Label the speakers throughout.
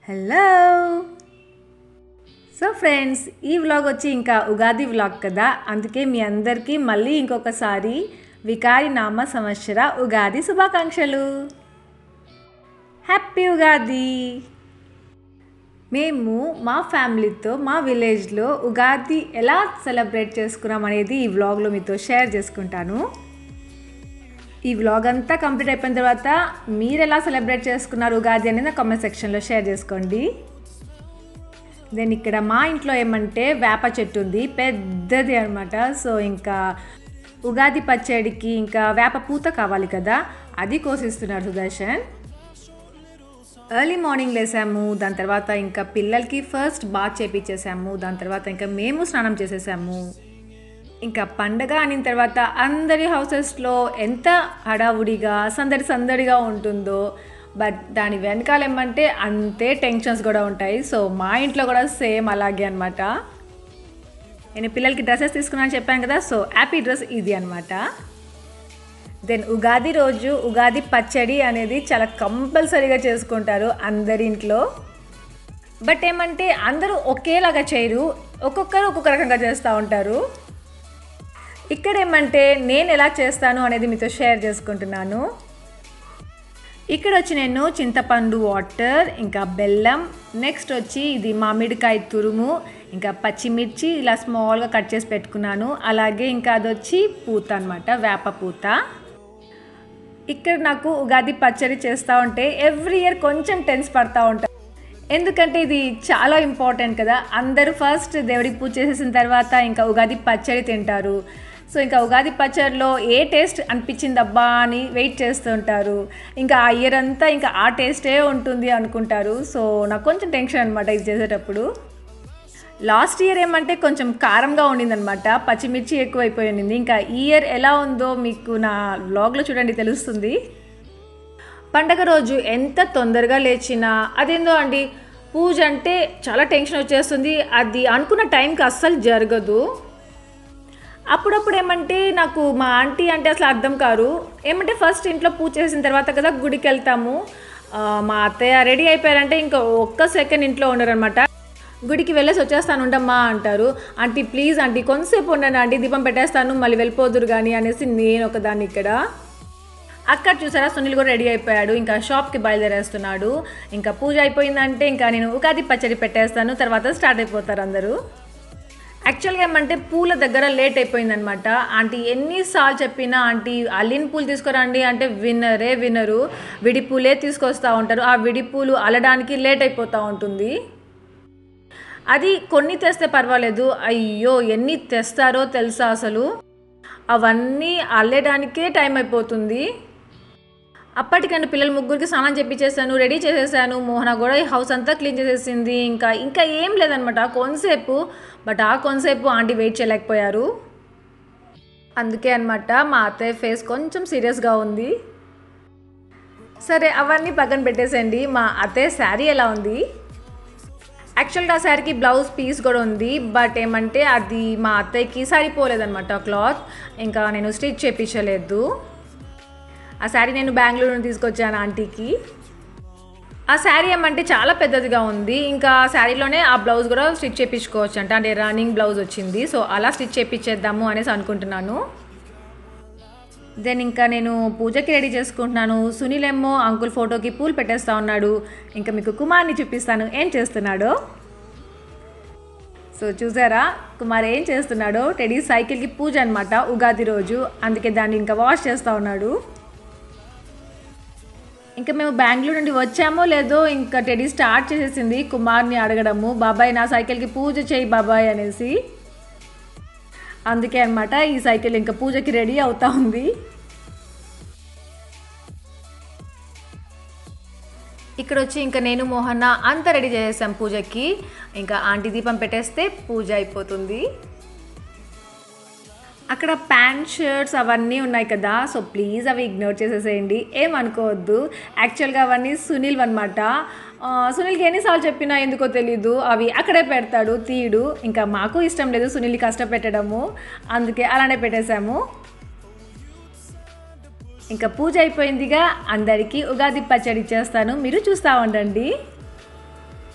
Speaker 1: Hello so friends ఈ vlog వచ్చి ఇంకా ఉగాది వ్లాగ్ కదా అందుకే మీ అందరికీ మళ్ళీ ఇంకొకసారి వికారి నామ సంవత్సర ఉగాది శుభాకాంక్షలు హ్యాపీ ఉగాది మేము మా ఫ్యామిలీతో మా విలేజ్లో ఉగాది ఎలా సెలబ్రేట్ చేసుకున్నాం అనేది ఈ వ్లాగ్లో మీతో షేర్ చేసుకుంటాను ఈ వ్లాగ్ అంతా కంప్లీట్ అయిపోయిన తర్వాత మీరు ఎలా సెలబ్రేట్ చేసుకున్నారు ఉగాది అనేది నా కామెంట్ సెక్షన్లో షేర్ చేసుకోండి దెన్ ఇక్కడ మా ఇంట్లో ఏమంటే వేప చెట్టు ఉంది పెద్దది అనమాట సో ఇంకా ఉగాది పచ్చడికి ఇంకా వేప పూత కావాలి కదా అది కోసిస్తున్నారు సుదర్శన్ ఎర్లీ మార్నింగ్ లేసాము దాని తర్వాత ఇంకా పిల్లలకి ఫస్ట్ బాత్ చేపించేసాము దాని తర్వాత ఇంకా మేము స్నానం చేసేసాము ఇంకా పండగ అనిన తర్వాత అందరి హౌసెస్లో ఎంత హడావుడిగా సందడి సందడిగా ఉంటుందో బట్ దాని వెనకాల ఏమంటే అంతే టెన్షన్స్ కూడా ఉంటాయి సో మా ఇంట్లో కూడా సేమ్ అలాగే అనమాట నేను పిల్లలకి డ్రెస్సెస్ తీసుకున్నాను చెప్పాను కదా సో హ్యాపీ డ్రెస్ ఇది అనమాట దెన్ ఉగాది రోజు ఉగాది పచ్చడి అనేది చాలా కంపల్సరీగా చేసుకుంటారు అందరి ఇంట్లో బట్ ఏమంటే అందరూ ఒకేలాగా చేయరు ఒక్కొక్కరు ఒక్కొక్క రకంగా చేస్తూ ఉంటారు ఇక్కడ ఏమంటే నేను ఎలా చేస్తాను అనేది మీతో షేర్ చేసుకుంటున్నాను ఇక్కడ వచ్చి నేను చింతపండు వాటర్ ఇంకా బెల్లం నెక్స్ట్ వచ్చి ఇది మామిడికాయ తురుము ఇంకా పచ్చిమిర్చి ఇలా స్మాల్గా కట్ చేసి పెట్టుకున్నాను అలాగే ఇంకా అది వచ్చి పూత అనమాట వేప పూత ఇక్కడ నాకు ఉగాది పచ్చడి చేస్తూ ఉంటే ఎవ్రీ ఇయర్ కొంచెం టెన్స్ పడతా ఉంటాను ఎందుకంటే ఇది చాలా ఇంపార్టెంట్ కదా అందరూ ఫస్ట్ దేవుడికి పూజ చేసేసిన తర్వాత ఇంకా ఉగాది పచ్చడి తింటారు సో ఇంకా ఉగాది పచ్చడిలో ఏ టేస్ట్ అనిపించింది అబ్బా అని వెయిట్ చేస్తుంటారు ఇంకా ఆ ఇయర్ అంతా ఇంకా ఆ టేస్టే ఉంటుంది అనుకుంటారు సో నాకు కొంచెం టెన్షన్ అనమాట ఇది చేసేటప్పుడు లాస్ట్ ఇయర్ ఏమంటే కొంచెం కారంగా ఉండిందనమాట పచ్చిమిర్చి ఎక్కువైపోయి ఉండింది ఇంకా ఈ ఇయర్ ఎలా ఉందో మీకు నా వ్లాగ్లో చూడండి తెలుస్తుంది పండగ రోజు ఎంత తొందరగా లేచినా అదేందో అండి పూజ అంటే చాలా టెన్షన్ వచ్చేస్తుంది అది అనుకున్న టైంకి అస్సలు జరగదు అప్పుడప్పుడు ఏమంటే నాకు మా ఆంటీ అంటే అసలు అర్థం కారు ఏమంటే ఫస్ట్ ఇంట్లో పూజ చేసిన తర్వాత కదా గుడికి వెళ్తాము ఆ, మా అత్తయ్య రెడీ అయిపోయారంటే ఇంకా ఒక్క సెకండ్ ఇంట్లో ఉండరనమాట గుడికి వెళ్ళేసి వచ్చేస్తాను ఉండమ్మా అంటారు ఆంటీ ప్లీజ్ ఆంటీ కొంతసేపు ఉండండి ఆంటీ దీపం పెట్టేస్తాను మళ్ళీ వెళ్ళిపోదురు కానీ అనేసి నేను ఒకదాన్ని ఇక్కడ అక్కడ చూసారా సునీల్ కూడా రెడీ అయిపోయాడు ఇంకా షాప్కి బయలుదేరేస్తున్నాడు ఇంకా పూజ అయిపోయిందంటే ఇంకా నేను ఉగాది పచ్చడి పెట్టేస్తాను తర్వాత స్టార్ట్ అయిపోతారు అందరూ యాక్చువల్గా ఏమంటే పూల దగ్గర లేట్ అయిపోయిందనమాట ఆంటీ ఎన్నిసార్లు చెప్పినా ఆంటీ అల్లిన పూలు తీసుకురండి అంటే విన్నరే వినరు విడి పూలే తీసుకొస్తూ ఉంటారు ఆ విడి పూలు అల్లడానికి లేట్ అయిపోతూ ఉంటుంది అది కొన్ని తెస్తే పర్వాలేదు అయ్యో ఎన్ని తెస్తారో తెలుసా అసలు అవన్నీ అల్లేడానికే టైం అయిపోతుంది అప్పటికన్నా పిల్లలు ముగ్గురికి స్నానం చేపించేసాను రెడీ చేసేసాను మోహన కూడా ఈ హౌస్ అంతా క్లీన్ చేసేసింది ఇంకా ఇంకా ఏం లేదనమాట కొంతసేపు బట్ ఆ కొంతసేపు ఆంటీ వెయిట్ చేయలేకపోయారు అందుకే అనమాట మా అత్తయ్య ఫేస్ కొంచెం సీరియస్గా ఉంది సరే అవన్నీ పక్కన పెట్టేసండి మా అత్తయ్య శారీ ఎలా ఉంది యాక్చువల్గా ఆ శారీకి బ్లౌజ్ పీస్ కూడా ఉంది బట్ ఏమంటే అది మా అత్తయ్యకి సరిపోలేదన్నమాట క్లాత్ ఇంకా నేను స్టిచ్ చేయించలేదు ఆ శారీ నేను బెంగళూరు నుండి తీసుకొచ్చాను ఆంటీకి ఆ శారీ ఏమంటే చాలా పెద్దదిగా ఉంది ఇంకా ఆ శారీలోనే ఆ బ్లౌజ్ కూడా స్టిచ్ చేయించుకోవచ్చు అంట అంటే రన్నింగ్ బ్లౌజ్ వచ్చింది సో అలా స్టిచ్ చేయించేద్దాము అనేసి అనుకుంటున్నాను దెన్ ఇంకా నేను పూజకి రెడీ చేసుకుంటున్నాను సునీల్ ఏమో అంకుల్ ఫోటోకి పూలు పెట్టేస్తా ఉన్నాడు ఇంకా మీకు కుమార్ని చూపిస్తాను ఏం చేస్తున్నాడో సో చూసారా కుమార్ ఏం చేస్తున్నాడో టెడీ సైకిల్కి పూజ అనమాట ఉగాది రోజు అందుకే దాన్ని ఇంకా వాష్ చేస్తూ ఉన్నాడు ఇంకా మేము బెంగళూరు నుండి వచ్చామో లేదో ఇంకా టెడీ స్టార్ట్ చేసేసింది కుమార్ని అడగడము బాబాయ్ నా సైకిల్కి పూజ చేయి బాబాయ్ అనేసి అందుకే అనమాట ఈ సైకిల్ ఇంకా పూజకి రెడీ అవుతా ఉంది ఇక్కడ వచ్చి ఇంకా నేను మోహన్న అంతా రెడీ చేసేసాం పూజకి ఇంకా ఆంటీ దీపం పెట్టేస్తే పూజ అయిపోతుంది అక్కడ ప్యాంట్ షర్ట్స్ అవన్నీ ఉన్నాయి కదా సో ప్లీజ్ అవి ఇగ్నోర్ చేసేసేయండి ఏమనుకోవద్దు యాక్చువల్గా అవన్నీ సునీల్ అనమాట సునీల్కి ఎన్నిసార్లు చెప్పినా ఎందుకో తెలీదు అవి అక్కడే పెడతాడు తీయడు ఇంకా మాకు ఇష్టం లేదు సునీల్ని కష్టపెట్టడము అందుకే అలానే పెట్టేశాము ఇంకా పూజ అయిపోయిందిగా అందరికీ ఉగాది పచ్చడి చేస్తాను మీరు చూస్తూ ఉండండి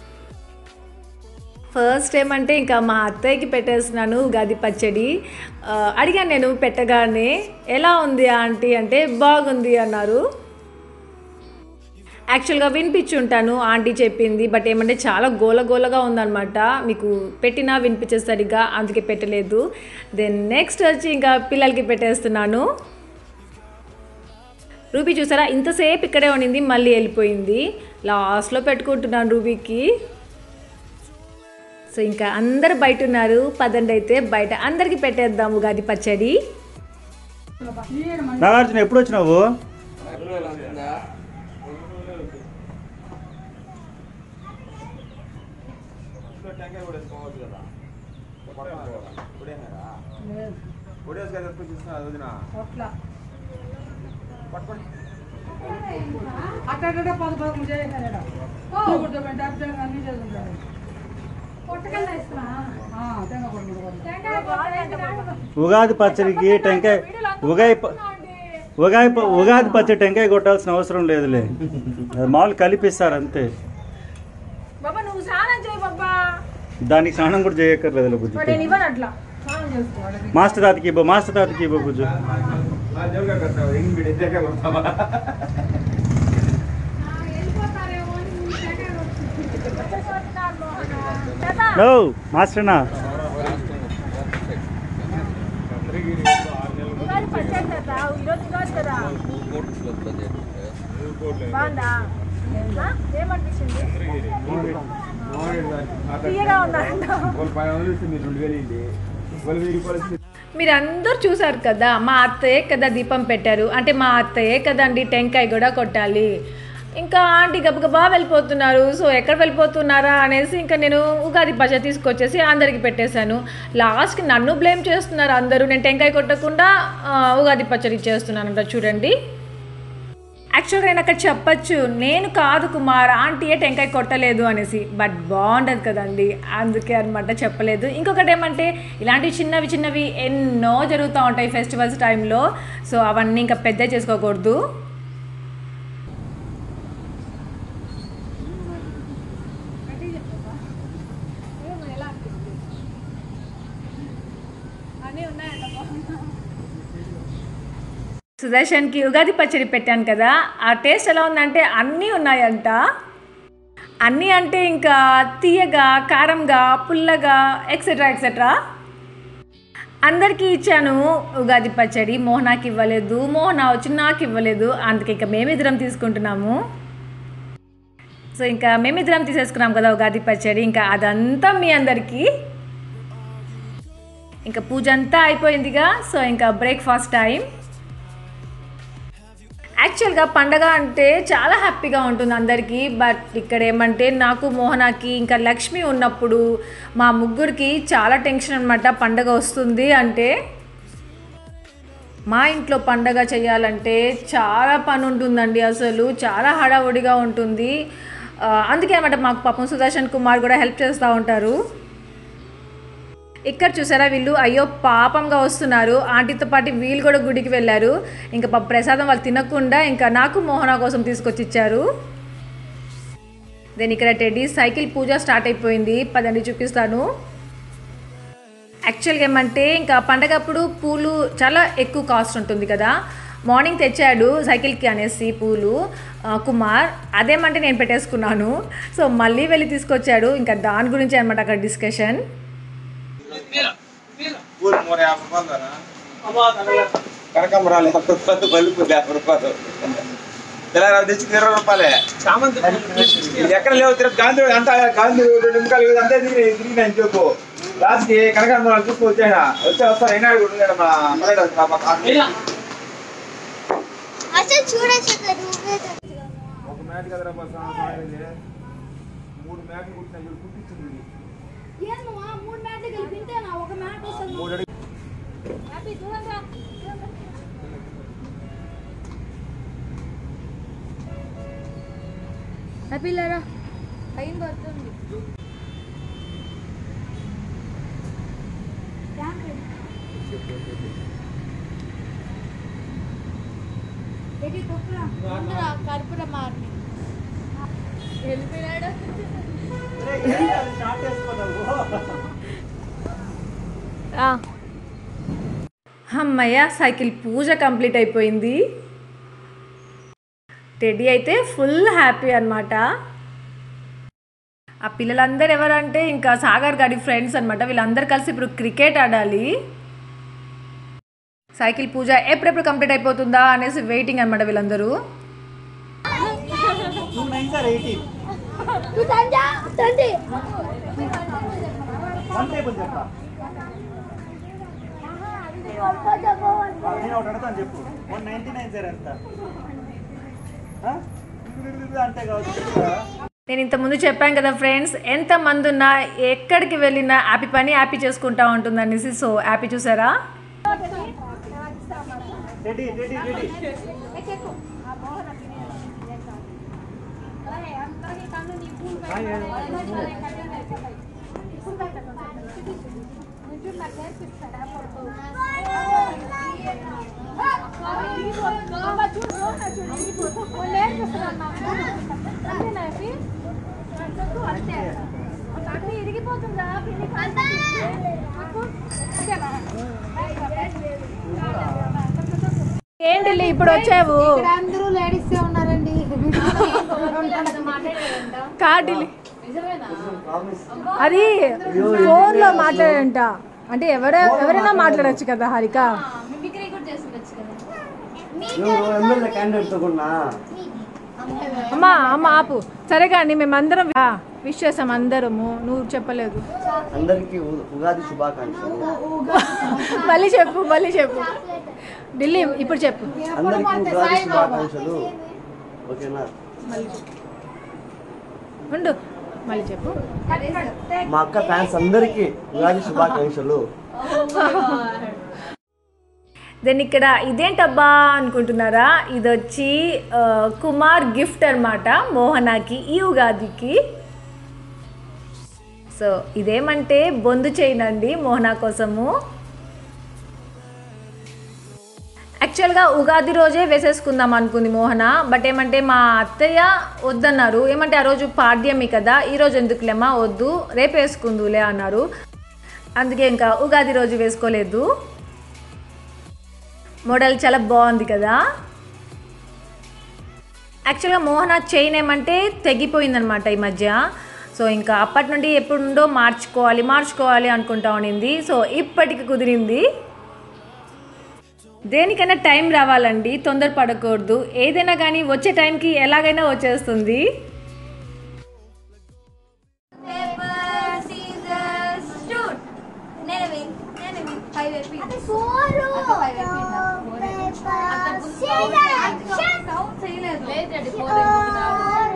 Speaker 1: ఫస్ట్ టైం అంటే ఇంకా మా అత్తయ్యకి పెట్టేస్తున్నాను ఉగాది పచ్చడి ఆ, అడిగాను నేను పెట్టగానే ఎలా ఉంది ఆంటీ అంటే బాగుంది అన్నారు యాక్చువల్గా వినిపించుంటాను ఆంటీ చెప్పింది బట్ ఏమంటే చాలా గోల గోలగా ఉందన్నమాట మీకు పెట్టినా వినిపించే సరిగ్గా అందుకే పెట్టలేదు దెన్ నెక్స్ట్ వచ్చి ఇంకా పిల్లలకి పెట్టేస్తున్నాను రూబీ చూసారా ఇంతసేపు ఇక్కడే ఉండింది మళ్ళీ వెళ్ళిపోయింది లాస్ట్లో పెట్టుకుంటున్నాను రూబీకి సో ఇంకా అందరు బయట ఉన్నారు పదండి అయితే బయట అందరికి పెట్టేద్దాం ఉగాది పచ్చడి
Speaker 2: నాగార్జున ఎప్పుడు వచ్చినావు
Speaker 3: అక్కడ పది పదకొండు చేయాలి కూర్చోబెట్టి అర్థం అన్ని చేసుకుంటాడు తెంగ కొడుకుంటాడు
Speaker 2: ఉగాది పచ్చడికి టెంకాయ ఉగాది ప- ఉగాది ప- ఉగాది పచ్చడి టెంకాయ కొట్టాల్సిన అవసరం లేదులే అది మామూలు కలిపిస్తారు అంతే
Speaker 1: బాబా నువ్వు స్నానం చేయి బాబా
Speaker 2: దానికి స్నానం కూడా చేయక్కర్లేదు బుజ్జు
Speaker 1: నేను ఇవ్వను అట్లా
Speaker 3: స్నానం చేసుకోవాలి
Speaker 2: మాస్టర్ తాతకి ఇవ్వ మాస్టర్ తాతకి ఇవ్వ బుజ్జు నో మాస్టర్నా
Speaker 1: ఉగాది పచ్చడి కదా ఈరోజు ఉగాది కదా బాగుందా ఆ? ఏమనిపించింది తీయగా ఉందా మీరందరూ చూసారు కదా మా అత్తయ్యే కదా దీపం పెట్టారు అంటే మా అత్తయ్యే కదండి టెంకాయ కూడా కొట్టాలి ఇంకా ఆంటీ గబగబా వెళ్ళిపోతున్నారు సో ఎక్కడ వెళ్ళిపోతున్నారా అనేసి ఇంకా నేను ఉగాది పచ్చడి తీసుకొచ్చేసి అందరికి పెట్టేశాను లాస్ట్కి నన్ను బ్లేమ్ చేస్తున్నారు అందరూ నేను టెంకాయ కొట్టకుండా ఆ, ఉగాది పచ్చడి చేస్తున్నానంట చూడండి యాక్చువల్గా నేను అక్కడ చెప్పచ్చు నేను కాదు కుమార్ ఆంటీయే టెంకాయ కొట్టలేదు అనేసి బట్ బాగుండదు కదండి అందుకే అనమాట చెప్పలేదు ఇంకొకటి ఏమంటే ఇలాంటివి చిన్నవి చిన్నవి ఎన్నో జరుగుతూ ఉంటాయి ఫెస్టివల్స్ టైంలో సో అవన్నీ ఇంకా పెద్ద చేసుకోకూడదు సుదర్శన్కి ఉగాది పచ్చడి పెట్టాను కదా ఆ టేస్ట్ ఎలా ఉందంటే అన్నీ ఉన్నాయంట అన్నీ అంటే ఇంకా తీయగా కారంగా పుల్లగా ఎక్సెట్రా ఎక్సెట్రా అందరికీ ఇచ్చాను ఉగాది పచ్చడి మోహనాకి ఇవ్వలేదు మోహన వచ్చి నాకు ఇవ్వలేదు అందుకే ఇంకా మేమిద్దరం తీసుకుంటున్నాము సో ఇంకా మేమిద్దరం తీసేసుకున్నాం కదా ఉగాది పచ్చడి ఇంకా అదంతా మీ అందరికీ ఇంకా పూజ అంతా అయిపోయిందిగా సో ఇంకా బ్రేక్ఫాస్ట్ టైం యాక్చువల్గా పండగ అంటే చాలా హ్యాపీగా ఉంటుంది అందరికీ బట్ ఇక్కడ ఏమంటే నాకు మోహనాకి ఇంకా లక్ష్మి ఉన్నప్పుడు మా ముగ్గురికి చాలా టెన్షన్ అనమాట పండగ వస్తుంది అంటే మా ఇంట్లో పండగ చేయాలంటే చాలా పని ఉంటుందండి అసలు చాలా హడావుడిగా ఉంటుంది ఆ, అందుకే అనమాట మాకు పాపం సుదర్శన్ కుమార్ కూడా హెల్ప్ చేస్తూ ఉంటారు ఇక్కడ చూసారా వీళ్ళు అయ్యో పాపంగా వస్తున్నారు ఆంటీతో పాటు వీళ్ళు కూడా గుడికి వెళ్ళారు ఇంకా పాప ప్రసాదం వాళ్ళు తినకుండా ఇంకా నాకు మోహన కోసం తీసుకొచ్చి ఇచ్చారు దెన్ ఇక్కడ టెడ్డీ సైకిల్ పూజ స్టార్ట్ అయిపోయింది పదండి చూపిస్తాను యాక్చువల్గా ఏమంటే ఇంకా పండగప్పుడు పూలు చాలా ఎక్కువ కాస్ట్ ఉంటుంది కదా మార్నింగ్ తెచ్చాడు సైకిల్కి అనేసి పూలు ఆ, కుమార్ అదేమంటే నేను పెట్టేసుకున్నాను సో మళ్ళీ వెళ్ళి తీసుకొచ్చాడు ఇంకా దాని గురించి అనమాట అక్కడ డిస్కషన్
Speaker 4: పూలు మూర యాభై రూపాయలు కనకాంబరాలు యాభై రూపాయలు బల్బు యాభై రూపాయలు తెలంగాణ తెచ్చి ఇరవై రూపాయలే ఇది ఎక్కడ లేవు తిరుపతి గాంధీ రోడ్ అంతా గాంధీ రోడ్ రెండు నిమిషాలు ఇది అంతే తిరిగి తిరిగి నేను చెప్పు లాస్ట్ కి కనకాంబరాలు చూసి వచ్చాయన వచ్చే వస్తారు ఎన్నాడు కూడా ఉన్నాడు మా మలయాళ మా పక్క-
Speaker 5: అసలు చూడొచ్చు నువ్వే
Speaker 4: ఒక మ్యాచ్ కదరా బస్ ఇది మూడు మ్యాచ్లు కుట్టిన చూడు కుట్టించింది ఇది.
Speaker 5: ఏందమ్మా మూడు మ్యాట్లు కలిపింటేనా ఒక మ్యాట్ వస్తుంది
Speaker 4: మూడు అడుగు
Speaker 5: హ్యాపీ చూడండి రా. హ్యాపీ లేరా టైం పడుతుంది కర్పూర మార్ని వెళ్ళిపోయాడు
Speaker 1: అమ్మయ్య సైకిల్ పూజ కంప్లీట్ అయిపోయింది టెడ్డీ అయితే ఫుల్ హ్యాపీ అన్నమాట ఆ పిల్లలందరూ ఎవరంటే ఇంకా సాగర్ గారి ఫ్రెండ్స్ అన్నమాట వీళ్ళందరూ కలిసి ఇప్పుడు క్రికెట్ ఆడాలి సైకిల్ పూజ ఎప్పుడెప్పుడు కంప్లీట్ అయిపోతుందా అనేసి వెయిటింగ్ అనమాట వీళ్ళందరూ
Speaker 5: తండ్రి
Speaker 2: నేను ఒకటి అడుగుతాను చెప్పు వన్ నైన్టీ నైన్ సార్ ఎంత ఆ? అంతే కావచ్చు
Speaker 1: నేను ఇంతకుముందు చెప్పాను కదా ఫ్రెండ్స్ ఎంత మంది ఉన్నా ఎక్కడికి వెళ్ళినా హ్యాపీ పని హ్యాపీ చేసుకుంటా ఉంటుంది అనేసి సో హ్యాపీ చూసారా
Speaker 2: రెడీ రెడీ రెడీ
Speaker 5: ఇరిగిపోతుందా
Speaker 1: ఏంటి ఇప్పుడు వచ్చావు
Speaker 5: అందరూ లేడీస్ ఉన్నారండి
Speaker 1: కార్డులు అది ఫోన్లో మాట్లాడంట అంటే ఎవర ఎవరైనా మాట్లాడొచ్చు కదా హారిక
Speaker 5: మిమిక్రీ కూడా చేస్తుండొచ్చు కదా
Speaker 6: ఎమ్మెల్యే క్యాండిడేట్ తగున్నా
Speaker 1: అమ్మా అమ్మ ఆపు సరే కానీ మేమందరం విష్ చేసాం అందరము నువ్వు చెప్పలేదు
Speaker 6: అందరికీ ఉ- ఉగాది శుభాకాంక్షలు
Speaker 1: మళ్ళీ చెప్పు మళ్ళీ చెప్పు ఢిల్లీ ఇప్పుడు చెప్పు
Speaker 6: అందరికీ ఉగాది శుభాకాంక్షలు ఓకేనా
Speaker 1: ఉండు మళ్ళీ చెప్పు
Speaker 6: మా అక్క ఫ్యాన్స్ అందరికీ ఉగాది శుభాకాంక్షలు
Speaker 1: దెన్ ఇక్కడ ఇదేంటబ్బా అనుకుంటున్నారా ఇది వచ్చి ఆ, కుమార్ గిఫ్ట్ అన్నమాట మోహనాకి ఈ ఉగాదికి సో ఇదేమంటే బొందు చేయనండి మోహనా కోసము యాక్చువల్గా ఉగాది రోజే వేసేసుకుందాం అనుకుంది మోహన బట్ ఏమంటే మా అత్తయ్య వద్దన్నారు ఏమంటే ఆ రోజు పాడ్యమి కదా ఈ రోజు ఎందుకులేమా వద్దు రేపు వేసుకుందులే అన్నారు అందుకే ఇంకా ఉగాది రోజు వేసుకోలేదు మోడల్ చాలా బాగుంది కదా యాక్చువల్గా మోహన చైన్ ఏమంటే తెగిపోయిందనమాట ఈ మధ్య సో ఇంకా అప్పటి నుండి ఎప్పుడుండో మార్చుకోవాలి మార్చుకోవాలి అనుకుంటా ఉండింది సో ఇప్పటికి కుదిరింది దేనికైనా టైం రావాలండి తొందరపడకూడదు ఏదైనా కానీ వచ్చే టైంకి ఎలాగైనా వచ్చేస్తుంది
Speaker 5: పేపర్ సీజర్స్ షూట్ నేను విన్ నేను విన్ ఫైవ్ అయిపోయింది అది ఫోర్ అది ఫైవ్ అయిపోయింది కౌంట్ చేయలేదు లేదు ఫోర్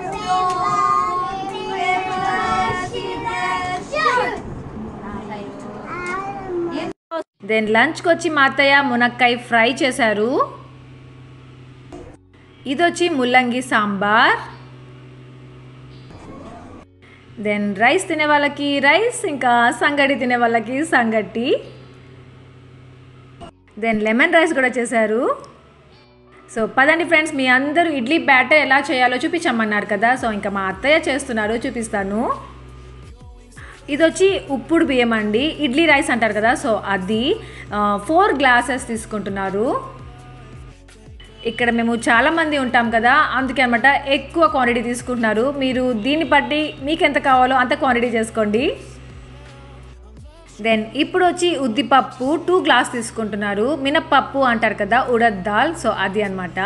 Speaker 1: దెన్ లంచ్కి వచ్చి మా అత్తయ్య మునక్కాయ ఫ్రై చేశారు ఇది వచ్చి ముల్లంగి సాంబార్ దెన్ రైస్ తినే వాళ్ళకి రైస్ ఇంకా సంగటి తినే వాళ్ళకి సంగటి దెన్ లెమన్ రైస్ కూడా చేశారు సో పదండి ఫ్రెండ్స్ మీ అందరూ ఇడ్లీ బ్యాటర్ ఎలా చేయాలో చూపించమన్నారు కదా సో ఇంకా మా అత్తయ్య చేస్తున్నారు చూపిస్తాను ఇది వచ్చి ఉప్పుడు బియ్యం అండి ఇడ్లీ రైస్ అంటారు కదా సో అది ఫోర్ గ్లాసెస్ తీసుకుంటున్నారు ఇక్కడ మేము చాలామంది ఉంటాం కదా అందుకే అనమాట ఎక్కువ క్వాంటిటీ తీసుకుంటున్నారు మీరు దీన్ని బట్టి మీకు ఎంత కావాలో అంత క్వాంటిటీ చేసుకోండి దెన్ ఇప్పుడు వచ్చి ఉద్దిపప్పు టూ గ్లాస్ తీసుకుంటున్నారు మినప్పప్పు అంటారు కదా ఉడద్ దాల్ సో అది అన్నమాట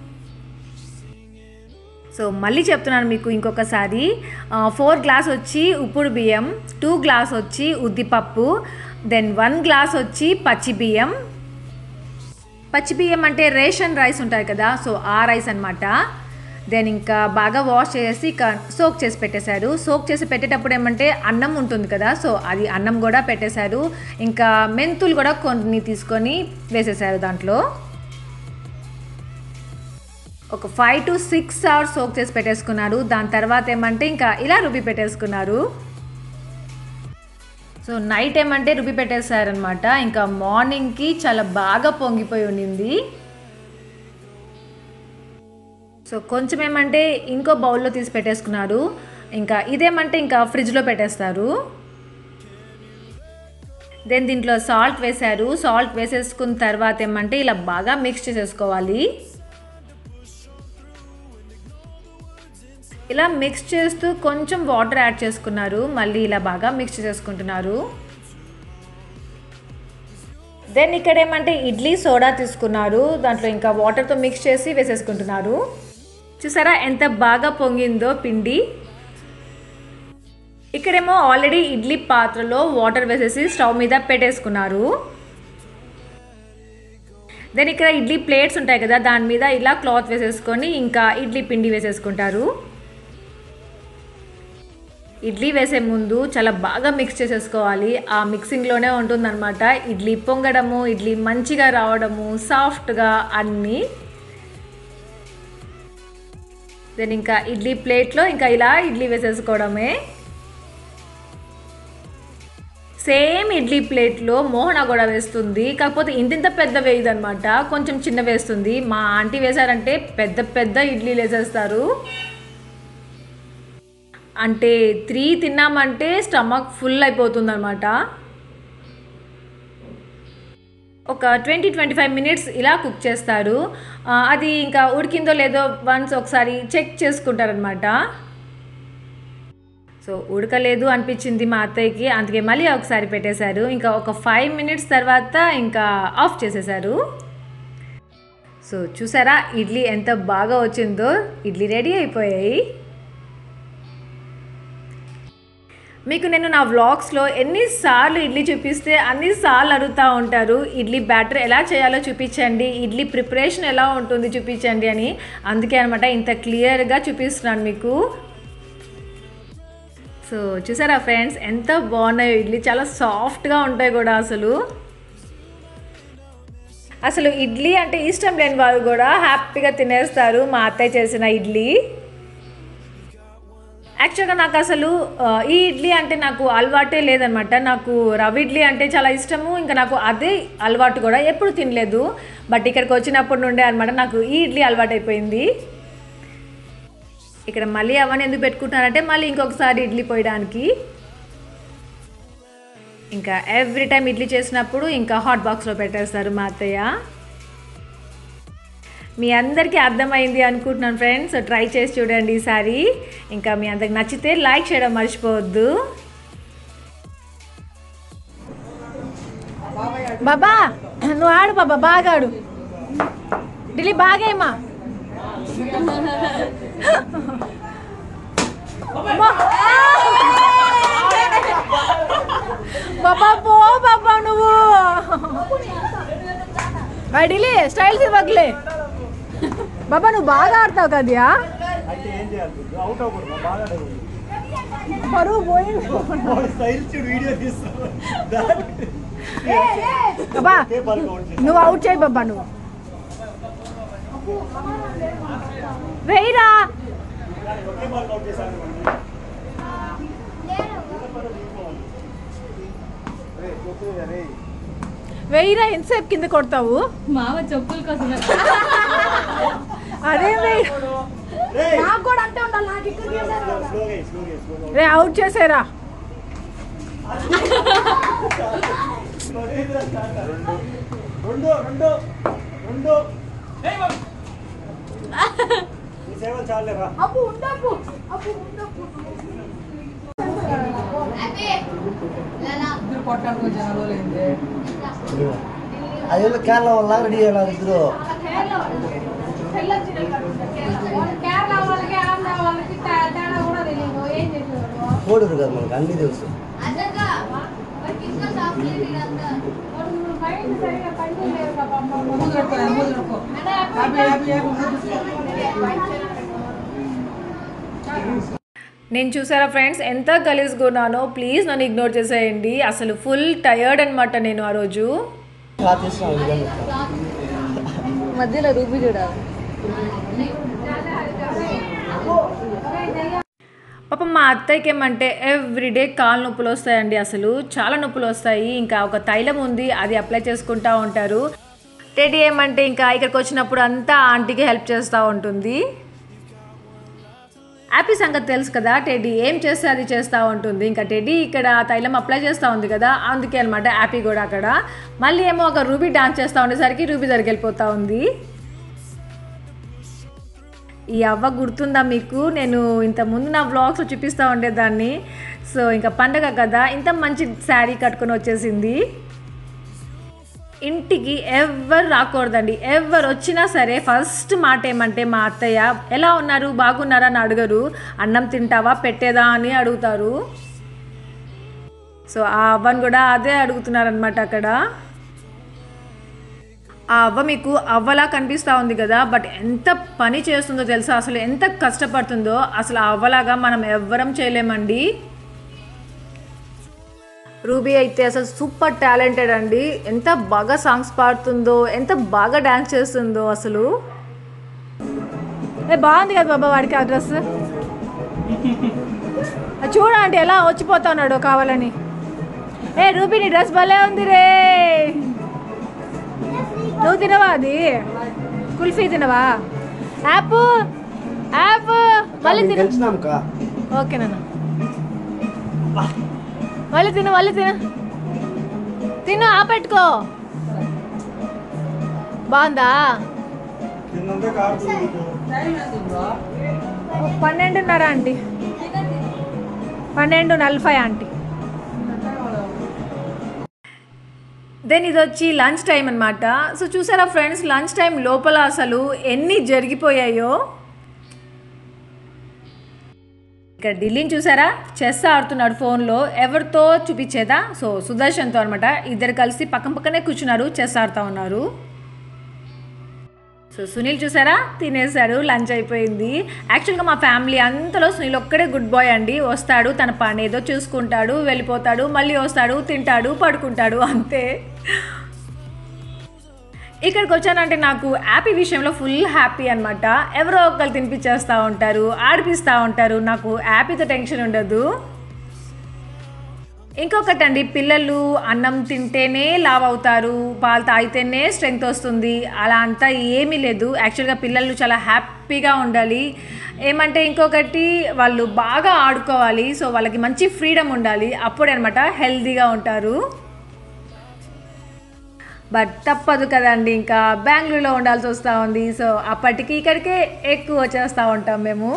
Speaker 1: సో మళ్ళీ చెప్తున్నాను మీకు ఇంకొకసారి ఫోర్ గ్లాస్ వచ్చి ఉప్పుడు బియ్యం టూ గ్లాస్ వచ్చి ఉద్దిపప్పు దెన్ వన్ గ్లాస్ వచ్చి పచ్చి బియ్యం పచ్చి బియ్యం అంటే రేషన్ రైస్ ఉంటాయి కదా సో ఆ రైస్ అనమాట దెన్ ఇంకా బాగా వాష్ చేసి సోక్ చేసి పెట్టేశారు సోక్ చేసి పెట్టేటప్పుడు ఏమంటే అన్నం ఉంటుంది కదా సో అది అన్నం కూడా పెట్టేశారు ఇంకా మెంతులు కూడా కొన్ని తీసుకొని వేసేసారు దాంట్లో ఒక five to six hours soak చేసి పెట్టేసుకున్నారు దాని తర్వాత ఏమంటే ఇంకా ఇలా రుబ్బి పెట్టేసుకున్నారు సో నైట్ ఏమంటే రుబ్బి పెట్టేశారనమాట ఇంకా మార్నింగ్కి చాలా బాగా పొంగిపోయి ఉండింది సో కొంచెం ఏమంటే ఇంకో బౌల్లో తీసి పెట్టేసుకున్నారు ఇంకా ఇదేమంటే ఇంకా ఫ్రిడ్జ్లో పెట్టేస్తారు దెన్ దీంట్లో సాల్ట్ వేశారు సాల్ట్ వేసేసుకున్న తర్వాత ఏమంటే ఇలా బాగా మిక్స్ చేసేసుకోవాలి ఇలా మిక్స్ చేస్తూ కొంచెం వాటర్ యాడ్ చేసుకున్నారు మళ్ళీ ఇలా బాగా మిక్స్ చేసుకుంటున్నారు దెన్ ఇక్కడ ఏమంటే ఇడ్లీ సోడా తీసుకున్నారు దాంట్లో ఇంకా వాటర్తో మిక్స్ చేసి వేసేసుకుంటున్నారు చూసారా ఎంత బాగా పొంగిందో పిండి ఇక్కడేమో ఆల్రెడీ ఇడ్లీ పాత్రలో వాటర్ వేసేసి స్టవ్ మీద పెట్టేసుకున్నారు దెన్ ఇక్కడ ఇడ్లీ ప్లేట్స్ ఉంటాయి కదా దాని మీద ఇలా క్లాత్ వేసేసుకొని ఇంకా ఇడ్లీ పిండి వేసేసుకుంటారు ఇడ్లీ వేసే ముందు చాలా బాగా మిక్స్ చేసేసుకోవాలి ఆ మిక్సింగ్లోనే ఉంటుందన్నమాట ఇడ్లీ పొంగడము ఇడ్లీ మంచిగా రావడము సాఫ్ట్గా అన్నీ దెన్ ఇంకా ఇడ్లీ ప్లేట్లో ఇంకా ఇలా ఇడ్లీ వేసేసుకోవడమే సేమ్ ఇడ్లీ ప్లేట్లో మోహన కూడా వేస్తుంది కాకపోతే ఇంతింత పెద్ద వేయదనమాట కొంచెం చిన్న వేస్తుంది మా ఆంటీ వేశారంటే పెద్ద పెద్ద ఇడ్లీలు వేసేస్తారు అంటే త్రీ తిన్నామంటే స్టమక్ ఫుల్ అయిపోతుంది అనమాట ఒక ట్వంటీ ట్వంటీ ఫైవ్ మినిట్స్ ఇలా కుక్ చేస్తారు ఆ, అది ఇంకా ఉడికిందో లేదో వన్స్ ఒకసారి చెక్ చేసుకుంటారనమాట సో ఉడకలేదు అనిపించింది మా అత్తయ్యకి అందుకే మళ్ళీ ఒకసారి పెట్టేశారు ఇంకా ఒక ఫైవ్ మినిట్స్ తర్వాత ఇంకా ఆఫ్ చేసేసారు సో చూసారా ఇడ్లీ ఎంత బాగా వచ్చిందో ఇడ్లీ రెడీ అయిపోయాయి మీకు నేను నా వ్లాగ్స్లో ఎన్నిసార్లు ఇడ్లీ చూపిస్తే అన్నిసార్లు అడుగుతూ ఉంటారు ఇడ్లీ బ్యాటర్ ఎలా చేయాలో చూపించండి ఇడ్లీ ప్రిపరేషన్ ఎలా ఉంటుంది చూపించండి అని అందుకే అనమాట ఇంత క్లియర్గా చూపిస్తున్నాను మీకు సో చూసారా ఫ్రెండ్స్ ఎంత బాగున్నాయో ఇడ్లీ చాలా సాఫ్ట్గా ఉంటాయి కూడా అసలు అసలు ఇడ్లీ అంటే ఇష్టం లేని వాళ్ళు కూడా హ్యాపీగా తినేస్తారు మా అత్తయ్య చేసిన ఇడ్లీ యాక్చువల్గా నాకు అసలు ఆ, ఈ ఇడ్లీ అంటే నాకు అలవాటే లేదనమాట నాకు రవ్వ ఇడ్లీ అంటే చాలా ఇష్టము ఇంకా నాకు అదే అలవాటు కూడా ఎప్పుడు తినలేదు బట్ ఇక్కడికి వచ్చినప్పటి నుండే అనమాట నాకు ఈ ఇడ్లీ అలవాటు అయిపోయింది ఇక్కడ మళ్ళీ అవన్నీ ఎందుకు పెట్టుకుంటున్నారంటే మళ్ళీ ఇంకొకసారి ఇడ్లీ పోయడానికి ఇంకా ఎవ్రీ టైం ఇడ్లీ చేసినప్పుడు ఇంకా హాట్ బాక్స్లో పెట్టేస్తారు మా అత్తయ్య మీ అందరికీ అర్థమైంది అనుకుంటున్నాను ఫ్రెండ్స్ ట్రై చేసి చూడండి ఈసారి ఇంకా మీ అందరికి నచ్చితే లైక్ చేయడం మర్చిపోవద్దు బాబా నువ్వు ఆడు బాబా బాగా ఆడు ఢిల్లీ బాగేమా బాబా పో బాబా నువ్వు ఢిల్లీ స్టైల్ ఇవ్వట్లే బాబా నువ్వు బాగా ఆడతావు కదయా
Speaker 2: అయితే ఏం చేయాలి అవుట్ అవ్వకూడదు బాగా ఆడకూడదు.
Speaker 1: పరువు పోయింది
Speaker 2: వాడు స్టైల్ చూడు వీడియో తీస్తాడు
Speaker 1: బాబా
Speaker 2: ఒకే బాల్ కౌంట్ చేసి
Speaker 1: నువ్వు అవుట్ చేయి బాబా నువ్వు వెయ్యరా
Speaker 2: ఒకే బాల్ కౌంట్ చేశాను
Speaker 1: వెయ్యరా ఎంతసేపు కింద కొడతావు
Speaker 7: మామ చెప్పుల కోసం
Speaker 1: అదే వెయ్యి
Speaker 5: నాకు కూడా అంతే ఉండాలి నాకు ఇక్కడ చేశారు కదా.
Speaker 2: స్లోగా స్లోగా స్లోగా
Speaker 1: రే అవుట్ చేసేరా
Speaker 2: రెండు రెండు రెండు ఈ సేవలు చాలేరా
Speaker 5: అప్పు ఉండప్పు అప్పు ఉండప్పు
Speaker 3: ఇద్దరు కొట్టానికి వచ్చిన రోజులైంది
Speaker 6: అది కేరళ వల్ల రెడీ అయ్యారు ఇద్దరు
Speaker 5: కేరళ వాళ్ళకి ఆంధ్ర వాళ్ళకి తే- తేడా కూడా తెలియదు ఏం చేసేవారు
Speaker 6: కోడూరు కదా మనకు అన్ని తెలుసు
Speaker 5: మైండ్ సరిగా పనిచేయలేదు కదా పాపం.
Speaker 3: ముందు పెట్టుకో ముందు పెట్టుకో
Speaker 5: అంటే
Speaker 3: హ్యాపీ హ్యాపీ హ్యాపీ
Speaker 1: నేను చూసారా ఫ్రెండ్స్ ఎంత గలీజ్గా ఉన్నానో ప్లీజ్ నన్ను ఇగ్నోర్ చేసేయండి అసలు ఫుల్ టయర్డ్ అనమాట నేను ఆ రోజు
Speaker 6: క్లాత్ తీసుకున్నాను
Speaker 7: మధ్యలో రూపి చూడాలి
Speaker 1: పాపం మా అత్తయ్యకి ఏమంటే ఎవ్రీడే కాలు నొప్పులు వస్తాయండి అసలు చాలా నొప్పులు వస్తాయి ఇంకా ఒక తైలం ఉంది అది అప్లై చేసుకుంటా ఉంటారు టెడీ ఏమంటే ఇంకా ఇక్కడికి వచ్చినప్పుడు అంతా ఆంటీకి హెల్ప్ చేస్తూ ఉంటుంది హ్యాపీ సంగతి తెలుసు కదా టెడ్డీ ఏం చేస్తే అది చేస్తూ ఉంటుంది ఇంకా టెడ్డీ ఇక్కడ తైలం అప్లై చేస్తూ ఉంది కదా అందుకే అనమాట హ్యాపీ కూడా అక్కడ మళ్ళీ ఏమో ఒక రూబీ డాన్స్ చేస్తూ ఉండేసరికి రూబీ దగ్గరికి వెళ్ళిపోతూ ఉంది ఈ అవ్వ గుర్తుందా మీకు నేను ఇంత ముందు నా వ్లాగ్స్లో చూపిస్తూ ఉండేదాన్ని సో ఇంకా పండగ కదా ఇంత మంచి శారీ కట్టుకొని వచ్చేసింది ఇంటికి ఎవరు రాకూడదండి ఎవరు వచ్చినా సరే ఫస్ట్ మాట ఏమంటే మా అత్తయ్య ఎలా ఉన్నారు బాగున్నారా అని అడగరు అన్నం తింటావా పెట్టేదా అని అడుగుతారు సో ఆ అవ్వను కూడా అదే అడుగుతున్నారనమాట అక్కడ ఆ అవ్వ మీకు అవ్వలా కనిపిస్తూ ఉంది కదా బట్ ఎంత పని చేస్తుందో తెలుసా అసలు ఎంత కష్టపడుతుందో అసలు ఆ అవ్వలాగా మనం ఎవ్వరం చేయలేమండి రూబీ అయితే అసలు సూపర్ టాలెంటెడ్ అండి ఎంత బాగా సాంగ్స్ పాడుతుందో ఎంత బాగా డ్యాన్స్ చేస్తుందో అసలు ఏ బాగుంది కదా బాబా వాడికి ఆ డ్రెస్ చూడండి ఎలా వచ్చిపోతా ఉన్నాడు కావాలని ఏ రూబీ నీ డ్రెస్ భలే ఉంది రే నువ్వు తినవా అది కుల్ఫీ తినవా యాప్ యాప్ మళ్ళీ తిన
Speaker 6: గెలిచినాం కా
Speaker 1: ఓకే నాన్న మళ్ళీ తిను మళ్ళీ తిను తిను ఆపెట్టుకో బాగుందా పన్నెండున్నర ఆంటీ పన్నెండు నలభై ఆంటీ దెన్ ఇది వచ్చి లంచ్ టైం అనమాట సో చూసారా ఫ్రెండ్స్ లంచ్ టైం లోపల అసలు ఎన్ని జరిగిపోయాయో ఇక్కడ ఢిల్లీని చూసారా చెస్ ఆడుతున్నాడు ఫోన్లో ఎవరితో చూపించేదా సో సుదర్శన్తో అనమాట ఇద్దరు కలిసి పక్కన పక్కనే కూర్చున్నారు చెస్ ఆడుతూ ఉన్నారు సో సునీల్ చూసారా తినేసాడు లంచ్ అయిపోయింది యాక్చువల్గా మా ఫ్యామిలీ అంతలో సునీల్ ఒక్కడే గుడ్ బాయ్ అండి వస్తాడు తన పని ఏదో చూసుకుంటాడు వెళ్ళిపోతాడు మళ్ళీ వస్తాడు తింటాడు పడుకుంటాడు అంతే ఇక్కడికి వచ్చానంటే నాకు హ్యాపీ విషయంలో ఫుల్ హ్యాపీ అనమాట ఎవరో ఒకరు తినిపించేస్తూ ఉంటారు ఆడిపిస్తూ ఉంటారు నాకు హ్యాపీతో టెన్షన్ ఉండదు ఇంకొకటండి పిల్లలు అన్నం తింటేనే లావ్ అవుతారు పాలు తాగితేనే స్ట్రెంగ్త్ వస్తుంది అలా అంతా ఏమీ లేదు యాక్చువల్గా పిల్లలు చాలా హ్యాపీగా ఉండాలి ఏమంటే ఇంకొకటి వాళ్ళు బాగా ఆడుకోవాలి సో వాళ్ళకి మంచి ఫ్రీడమ్ ఉండాలి అప్పుడే అనమాట హెల్తీగా ఉంటారు బట్ తప్పదు కదండి ఇంకా బెంగళూరులో ఉండాల్సి వస్తూ ఉంది సో అప్పటికి ఇక్కడికే ఎక్కువ వచ్చేస్తూ ఉంటాం మేము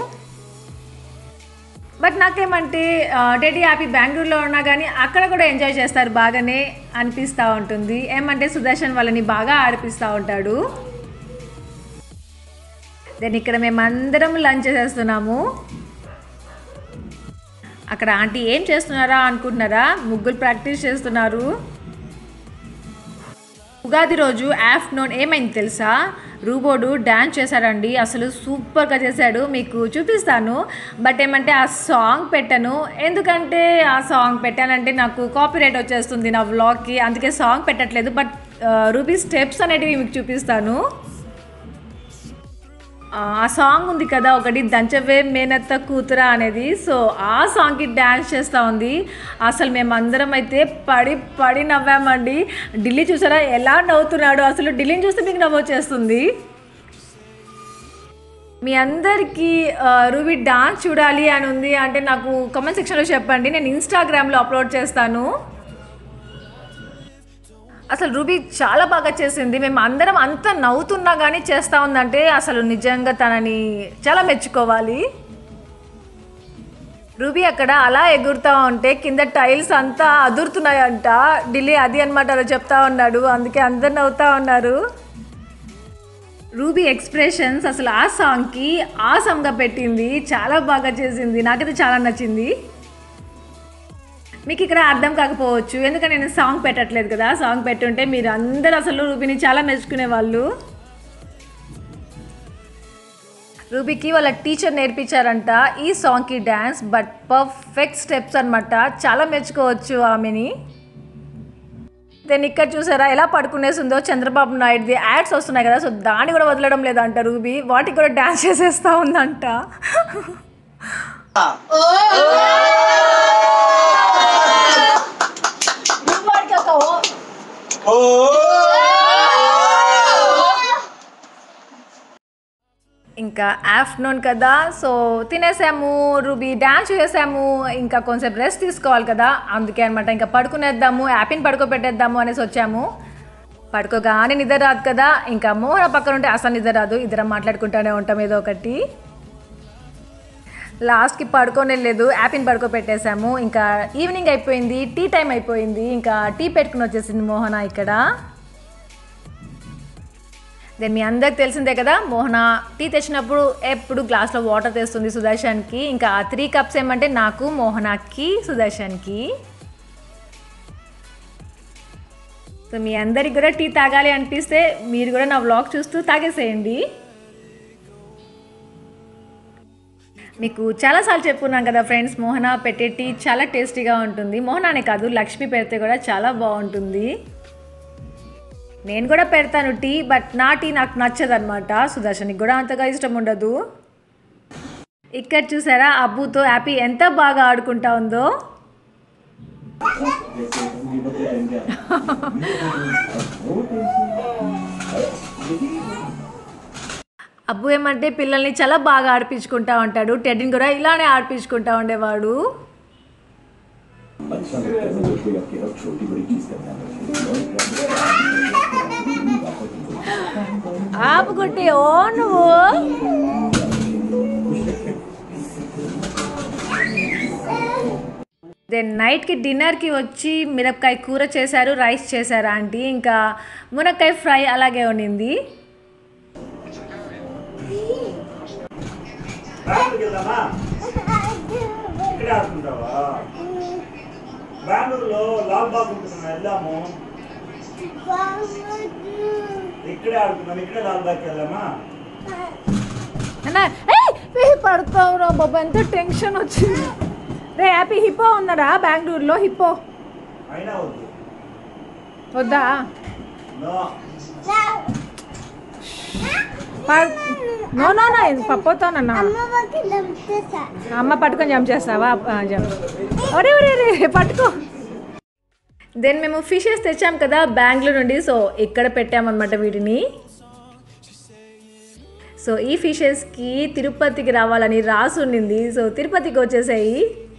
Speaker 1: బట్ నాకేమంటే డెడీ హ్యాపీ బెంగళూరులో ఉన్నా కానీ అక్కడ కూడా ఎంజాయ్ చేస్తారు బాగానే అనిపిస్తూ ఉంటుంది ఏమంటే సుదర్శన్ వాళ్ళని బాగా ఆడిపిస్తూ ఉంటాడు దెన్ ఇక్కడ మేమందరం లంచ్ చేసేస్తున్నాము అక్కడ ఆంటీ ఏం చేస్తున్నారా అనుకుంటున్నారా ముగ్గులు ప్రాక్టీస్ చేస్తున్నారు ఉగాది రోజు ఆఫ్టర్నూన్ ఏమైంది తెలుసా రూబోడు డ్యాన్స్ చేశాడండి అసలు సూపర్గా చేశాడు మీకు చూపిస్తాను బట్ ఏమంటే ఆ సాంగ్ పెట్టాను ఎందుకంటే ఆ సాంగ్ పెట్టానంటే నాకు కాపీరైట్ వచ్చేస్తుంది నా వ్లాగ్కి అందుకే సాంగ్ పెట్టట్లేదు బట్ రూబీ స్టెప్స్ అనేటివి మీకు చూపిస్తాను ఆ సాంగ్ ఉంది కదా ఒకటి దంచవే మేనత్త కూతురా అనేది సో ఆ సాంగ్కి డ్యాన్స్ చేస్తూ ఉంది అసలు మేమందరం అయితే పడి పడి నవ్వామండి ఢిల్లీ చూసారా ఎలా నవ్వుతున్నాడు అసలు ఢిల్లీని చూస్తే మీకు నవ్వు వచ్చేస్తుంది మీ అందరికీ రూబీ డాన్స్ చూడాలి అని ఉంది అంటే నాకు కామెంట్ సెక్షన్లో చెప్పండి నేను ఇన్స్టాగ్రామ్లో అప్లోడ్ చేస్తాను అసలు రూబీ చాలా బాగా చేసింది మేము అందరం అంత నవ్వుతున్నా కానీ చేస్తూ ఉందంటే అసలు నిజంగా తనని చాలా మెచ్చుకోవాలి రూబీ అక్కడ అలా ఎగురుతూ ఉంటే కింద టైల్స్ అంతా అదురుతున్నాయంట ఢిల్లీ అది అనమాట అలా చెప్తా ఉన్నాడు అందుకే అందరు నవ్వుతూ ఉన్నారు రూబీ ఎక్స్ప్రెషన్స్ అసలు ఆ సాంగ్కి ఆసమ్గా పెట్టింది చాలా బాగా చేసింది నాకైతే చాలా నచ్చింది మీకు ఇక్కడ అర్థం కాకపోవచ్చు ఎందుకంటే నేను సాంగ్ పెట్టట్లేదు కదా సాంగ్ పెట్టుంటే మీరు అందరూ అసలు రూబీని చాలా మెచ్చుకునే వాళ్ళు రూబీకి వాళ్ళ టీచర్ నేర్పించారంట ఈ సాంగ్కి డ్యాన్స్ బట్ పర్ఫెక్ట్ స్టెప్స్ అనమాట చాలా మెచ్చుకోవచ్చు ఆమెని దెన్ ఇక్కడ చూసారా ఎలా పడుకునేసిందో చంద్రబాబు నాయుడుది యాడ్స్ వస్తున్నాయి కదా సో దాన్ని కూడా వదలడం లేదంట రూబీ వాటికి కూడా డ్యాన్స్ చేసేస్తూ ఉందంట ఇంకా ఆఫ్టర్నూన్ కదా సో తినేసాము రూబీ డ్యాన్స్ చేసాము ఇంకా కొంచెం రెస్ట్ తీసుకోవాలి కదా అందుకే అనమాట ఇంకా పడుకునేద్దాము యాపిని పడుకోబెట్టేద్దాము అనేసి వచ్చాము పడుకోగానే నిద్ర రాదు కదా ఇంకా మోహన పక్కన ఉంటే అసలు నిద్ర రాదు ఇద్దరం మాట్లాడుకుంటూనే ఉంటాం ఏదో ఒకటి లాస్ట్కి పడుకోనే లేదు యాపిని పడుకోబెట్టేసాము ఇంకా ఈవినింగ్ అయిపోయింది టీ టైం అయిపోయింది ఇంకా టీ పెట్టుకుని వచ్చేసింది మోహన ఇక్కడ దెన్ మీ అందరికి తెలిసిందే కదా మోహన టీ తెచ్చినప్పుడు ఎప్పుడు గ్లాస్లో వాటర్ తెస్తుంది సుదర్శన్కి ఇంకా ఆ త్రీ కప్స్ ఏమంటే నాకు మోహనకి సుదర్శన్కి సో మీ అందరికి కూడా టీ తాగాలి అనిపిస్తే మీరు కూడా నా వ్లాగ్ చూస్తూ తాగేసేయండి మీకు చాలాసార్లు చెప్పుకున్నాం కదా ఫ్రెండ్స్ మోహన పెట్టే టీ చాలా టేస్టీగా ఉంటుంది మోహన అనే కాదు లక్ష్మి పెడితే కూడా చాలా బాగుంటుంది నేను కూడా పెడతాను టీ బట్ నా టీ నాకు నచ్చదు అనమాట సుదర్శన్కి కూడా అంతగా ఇష్టం ఉండదు ఇక్కడ చూసారా అబ్బుతో హ్యాపీ ఎంత బాగా ఆడుకుంటా ఉందో అబ్బు ఏమంటే పిల్లల్ని చాలా బాగా ఆడిపించుకుంటా ఉంటాడు టెడ్డిని కూడా ఇలానే ఆడిపించుకుంటా ఉండేవాడు ఆపుకుంటే ఓ నువ్వు దెన్ నైట్కి డిన్నర్కి వచ్చి మిరపకాయ కూర చేశారు రైస్ చేశారు ఆంటీ ఇంకా మునక్కాయ ఫ్రై అలాగే ఉండింది
Speaker 2: బెంగళూరుకి వెళ్దామా ఇక్కడే ఆడుకుంటావా బెంగళూరులో లాల్ బాగ్ ఉంటుంది వెళ్దాము ఇక్కడే ఆడుకుందాం ఇక్కడే లాల్ బాగ్కి వెళ్దామా
Speaker 1: అన్న ఏయ్ పడతావు రా బాబా ఎంత టెన్షన్ వచ్చింది రే హ్యాపీ హిప్పో ఉన్నాడా బెంగళూరులో హిప్పో
Speaker 2: అయినా వద్దు
Speaker 1: వద్దా
Speaker 2: నో
Speaker 1: నో నో నో పప్పోతానన్నా అమ్మ పట్టుకొని జంప్ చేస్తావా ఆ, జంప్ ఒరే ఒరే ఒరే పట్టుకో దెన్ మేము ఫిషెస్ తెచ్చాం కదా బెంగళూరు నుండి సో ఇక్కడ పెట్టామన్నమాట వీటిని సో ఈ ఫిషెస్కి తిరుపతికి రావాలని రాసి ఉండింది సో తిరుపతికి వచ్చేసాయి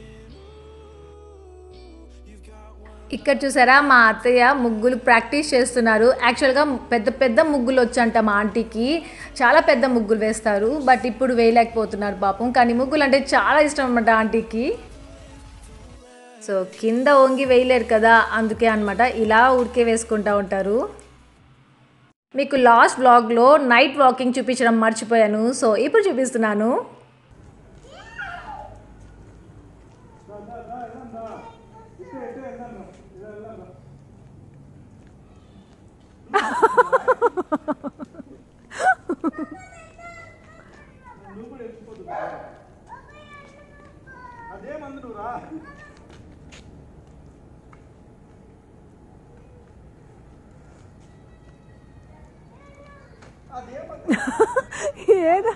Speaker 1: ఇక్కడ చూసారా మా అత్తయ్య ముగ్గులు ప్రాక్టీస్ చేస్తున్నారు యాక్చువల్గా పెద్ద పెద్ద ముగ్గులు వచ్చంట మా ఆంటీకి చాలా పెద్ద ముగ్గులు వేస్తారు బట్ ఇప్పుడు వేయలేకపోతున్నారు పాపం కానీ ముగ్గులు అంటే చాలా ఇష్టం అన్నమాట ఆంటీకి సో కింద వంగి వేయలేరు కదా అందుకే అనమాట ఇలా ఉడికే వేసుకుంటా ఉంటారు మీకు లాస్ట్ బ్లాగ్లో నైట్ వాకింగ్ చూపించడం మర్చిపోయాను సో ఇప్పుడు చూపిస్తున్నాను ఏదో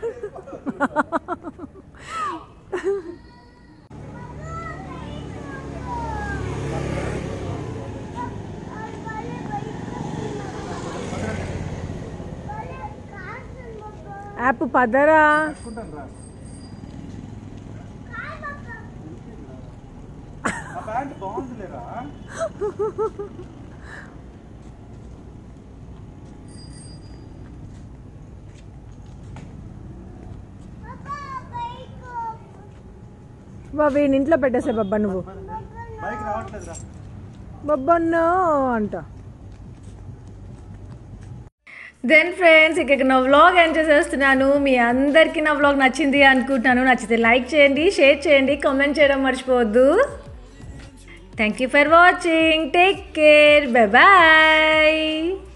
Speaker 1: యాప్ పదరా
Speaker 2: ఆ ప్యాంట్ బాగుందిలేరా
Speaker 1: బాబు ఈయన ఇంట్లో పెట్టేసే బాబా నువ్వు
Speaker 2: బైక్ రావట్లేదురా
Speaker 1: బొబ్బన్నో అంట దెన్ ఫ్రెండ్స్ ఇక నా వ్లాగ్ ఎంజాయ్ చేస్తున్నాను మీ అందరికీ నా వ్లాగ్ నచ్చింది అనుకుంటున్నాను నచ్చితే లైక్ చేయండి షేర్ చేయండి కామెంట్ చేయడం మర్చిపోవద్దు thank you for watching take care bye